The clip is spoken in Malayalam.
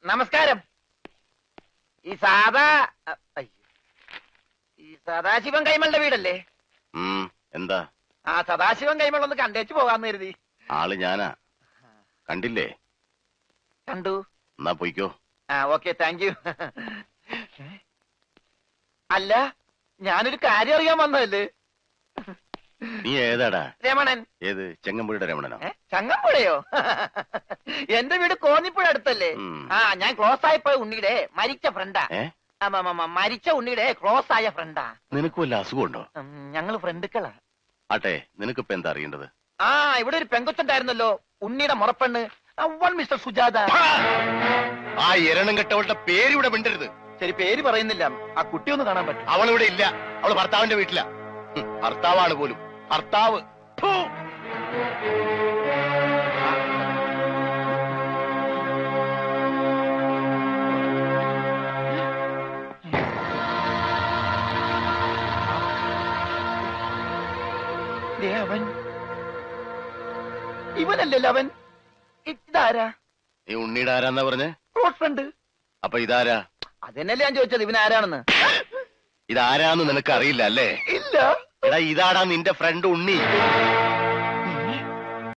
നമസ്കാരം ഈ സാദാ അ- അയ്യോ. ഈ സദാശിവൻ കൈമളുടെ വീടല്ലേ ഉം, എന്താ ആ സദാശിവൻ കൈമൾ ഒന്ന് കണ്ടേച്ചു പോകാന്ന് കരുതി ആള് ഞാനാ കണ്ടില്ലേ കണ്ടു എന്നാ പൊയ്ക്കോ ആ ഓക്കെ താങ്ക് യു അല്ല ഞാനൊരു കാര്യം അറിയാൻ വന്നതല്ലേ നീ ഏതാടാ രമണൻ ഏത് ചെങ്ങമ്പുഴയുടെ രമണനോ ഏ? ചങ്ങമ്പുഴയോ എന്റെ വീട് കോന്നിപ്പുഴ അടുത്തല്ലേ ഉം. ആ ഞാൻ ക്ലോസ് ആയപ്പോ ഉണ്ണിയുടെ മരിച്ച ഫ്രണ്ടാ ഏ മരിച്ച ഉണ്ണിയുടെ ക്ലോസ് ആയ ഫ്രണ്ടാ നിനക്ക് വല്ല അസുഖമുണ്ടോ ഉം, ഞങ്ങള് ഫ്രണ്ടുക്കളാ ആട്ടെ നിനക്കിപ്പോ എന്താ അറിയേണ്ടത് ആ ഇവിടെ ഒരു പെങ്കൊച്ചുണ്ടായിരുന്നല്ലോ ഉണ്ണിയുടെ മുറപ്പെണ്ണ് അവൻ മിസ്റ്റർ സുജാത ആ എരണം കെട്ടവളുടെ പേര് ഇവിടെ മിണ്ടരുത് ശരി പേര് പറയുന്നില്ല ആ കുട്ടി ഒന്ന് കാണാൻ പറ്റും അവളിവിടെ ഇല്ല അവള് ഭർത്താവിന്റെ വീട്ടിലാ ഹും, ഭർത്താവാണ് പോലും ഭർത്താവ് ഫു. ദേ അവൻ ഇവനല്ലല്ലോ അവൻ ഇതാരാ നീ ഉണ്ണിയുടെ ആരാന്നാ പറഞ്ഞേ ക്ലോസ് ഫ്രണ്ട് അപ്പൊ ഇതാരാ അതന്നെയല്ലേ ഞാൻ ചോദിച്ചത് ഇവൻ ആരാണെന്ന് ഇതാരാന്ന് നിനക്ക് അറിയില്ല അല്ലേ ഇല്ല എടാ ഇതാടാ നിന്റെ ഫ്രണ്ട് ഉണ്ണി